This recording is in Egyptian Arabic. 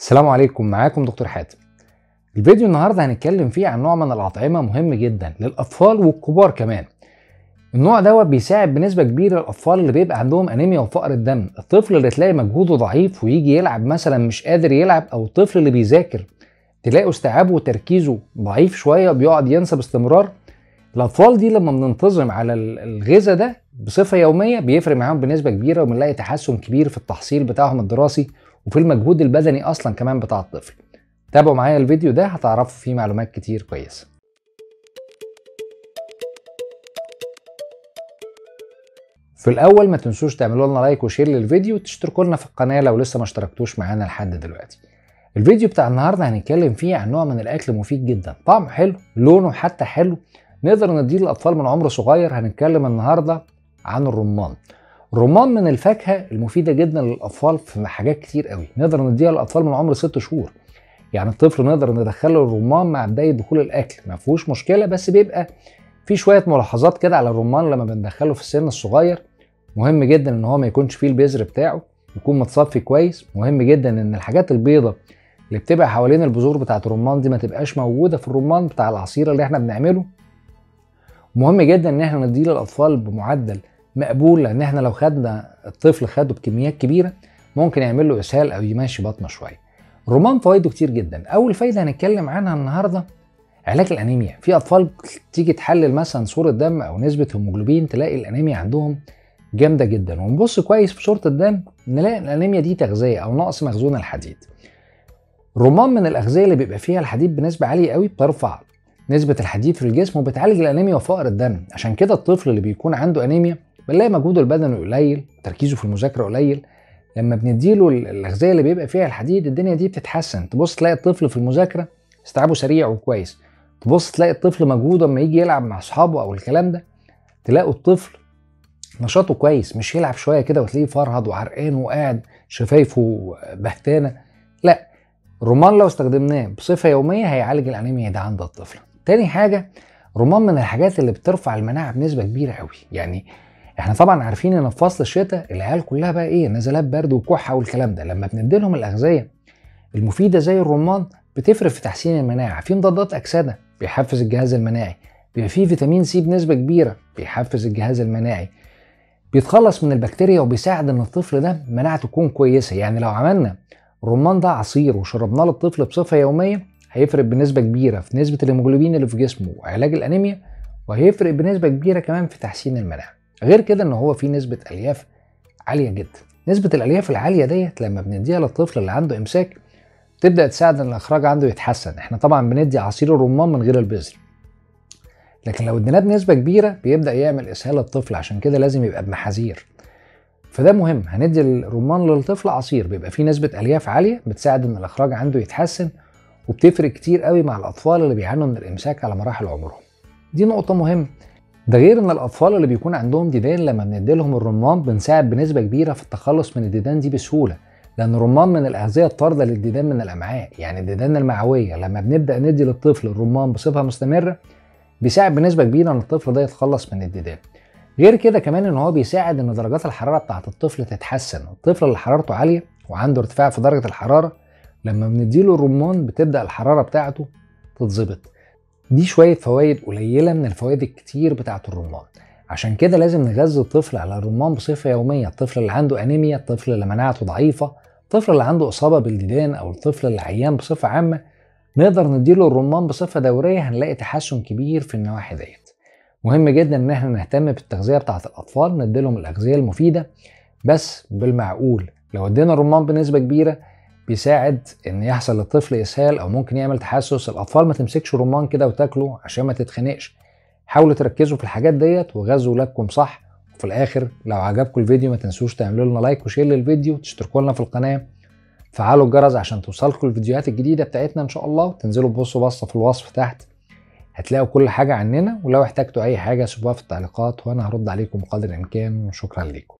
السلام عليكم معاكم دكتور حاتم الفيديو النهارده هنتكلم فيه عن نوع من الأطعمة مهم جدا للأطفال والكبار كمان النوع دوت بيساعد بنسبة كبيرة الأطفال اللي بيبقى عندهم أنيميا وفقر الدم الطفل اللي تلاقي مجهوده ضعيف ويجي يلعب مثلا مش قادر يلعب أو الطفل اللي بيذاكر تلاقوا استيعابه وتركيزه ضعيف شوية بيقعد ينسى باستمرار الأطفال دي لما بننتظم على الغذاء ده بصفة يومية بيفرق معاهم بنسبة كبيرة وبنلاقي تحسن كبير في التحصيل بتاعهم الدراسي وفي المجهود البدني اصلا كمان بتاع الطفل تابعوا معايا الفيديو ده هتعرفوا فيه معلومات كتير كويسه في الاول ما تنسوش تعملوا لنا لايك وشير للفيديو وتشتركوا لنا في القناه لو لسه ما اشتركتوش معانا لحد دلوقتي الفيديو بتاع النهارده هنتكلم فيه عن نوع من الاكل مفيد جدا طعمه حلو لونه حتى حلو نقدر نديه للاطفال من عمر صغير هنتكلم النهارده عن الرمان الرمان من الفاكهه المفيده جدا للاطفال في حاجات كتير قوي نقدر نديها للاطفال من عمر ست شهور يعني الطفل نقدر ندخله الرمان مع بدايه دخول الاكل ما فيهوش مشكله بس بيبقى في شويه ملاحظات كده على الرمان لما بندخله في السن الصغير مهم جدا ان هو ما يكونش فيه البذر بتاعه يكون متصفي كويس مهم جدا ان الحاجات البيضه اللي بتبقى حوالين البذور بتاعه الرمان دي ما تبقاش موجوده في الرمان بتاع العصير اللي احنا بنعمله مهم جدا ان احنا نديه للاطفال بمعدل مقبول لان احنا لو خدنا الطفل خده بكميات كبيره ممكن يعمل له اسهال او يمشي بطنه شويه الرمان فوائده كتير جدا اول فايده هنتكلم عنها النهارده علاج الانيميا في اطفال تيجي تحلل مثلا صوره دم او نسبه هيموجلوبين تلاقي الانيميا عندهم جامده جدا ونبص كويس في صوره الدم نلاقي الانيميا دي تغذيه او نقص مخزون الحديد الرمان من الاغذيه اللي بيبقى فيها الحديد بنسبه عاليه قوي بترفع نسبه الحديد في الجسم وبتعالج الانيميا وفقر الدم عشان كده الطفل اللي بيكون عنده انيميا بنلاقي مجهوده البدني قليل تركيزه في المذاكره قليل لما بنديله الاغذيه اللي بيبقى فيها الحديد الدنيا دي بتتحسن تبص تلاقي الطفل في المذاكره استيعابه سريع وكويس تبص تلاقي الطفل مجهوده لما يجي يلعب مع اصحابه او الكلام ده تلاقوا الطفل نشاطه كويس مش يلعب شويه كده وتلاقيه فرهد وعرقان وقاعد شفايفه بهتانه لا الرمان لو استخدمناه بصفه يوميه هيعالج الانيميا ده عند الطفل تاني حاجه رمان من الحاجات اللي بترفع المناعه بنسبه كبيره قوي يعني احنا طبعا عارفين ان في فصل الشتاء العيال كلها بقى ايه نزلات برد وكحه والكلام ده لما بنديلهم الاغذيه المفيده زي الرمان بتفرق في تحسين المناعه في مضادات اكسده بيحفز الجهاز المناعي بيبقى فيه فيتامين سي بنسبه كبيره بيحفز الجهاز المناعي بيتخلص من البكتيريا وبيساعد ان الطفل ده مناعته تكون كويسه يعني لو عملنا الرمان ده عصير وشربناه للطفل بصفه يوميه هيفرق بنسبه كبيره في نسبه الهيموجلوبين اللي في جسمه وعلاج الانيميا وهيفرق بنسبه كبيره كمان في تحسين المناعه غير كده ان هو في نسبه الياف عاليه جدا نسبه الالياف العاليه ديت لما بنديها للطفل اللي عنده امساك تبدا تساعد ان الاخراج عنده يتحسن احنا طبعا بندي عصير الرمان من غير البذر لكن لو اديناه بنسبه كبيره بيبدا يعمل اسهال للطفل عشان كده لازم يبقى بمحاذير فده مهم هندي الرمان للطفل عصير بيبقى فيه نسبه الياف عاليه بتساعد ان الاخراج عنده يتحسن وبتفرق كتير قوي مع الاطفال اللي بيعانوا من الامساك على مراحل عمرهم دي نقطه مهمه ده غير ان الاطفال اللي بيكون عندهم ديدان لما بندي لهم الرمان بنساعد بنسبه كبيره في التخلص من الديدان دي بسهوله لان الرمان من الاغذيه الطارده للديدان من الامعاء يعني الديدان المعويه لما بنبدا ندي للطفل الرمان بصفه مستمره بيساعد بنسبه كبيره ان الطفل ده يتخلص من الديدان غير كده كمان ان هو بيساعد ان درجات الحراره بتاعه الطفل تتحسن الطفل اللي حرارته عاليه وعنده ارتفاع في درجه الحراره لما بنديله الرمان بتبدا الحراره بتاعته تتظبط دي شوية فوائد قليلة من الفوائد الكتير بتاعة الرمان عشان كده لازم نغذي الطفل على الرمان بصفة يومية الطفل اللي عنده أنيميا الطفل اللي مناعته ضعيفة الطفل اللي عنده إصابة بالديدان أو الطفل اللي عيان بصفة عامة نقدر نديله الرمان بصفة دورية هنلاقي تحسن كبير في النواحي ديت مهم جدا ان احنا نهتم بالتغذية بتاعة الأطفال نديلهم الأغذية المفيدة بس بالمعقول لو ادينا الرمان بنسبة كبيرة بيساعد ان يحصل للطفل اسهال او ممكن يعمل تحسس الاطفال ما تمسكش رمان كده وتاكله عشان ما تتخنقش حاولوا تركزوا في الحاجات ديت وغذوا ولادكم صح وفي الاخر لو عجبكم الفيديو ما تنسوش تعملوا لنا لايك وشير للفيديو وتشتركوا لنا في القناه فعلوا الجرس عشان توصلكم الفيديوهات الجديده بتاعتنا ان شاء الله وتنزلوا تبصوا بصه في الوصف تحت هتلاقوا كل حاجه عننا ولو احتجتوا اي حاجه سيبوها في التعليقات وانا هرد عليكم بقدر الامكان وشكرا ليكم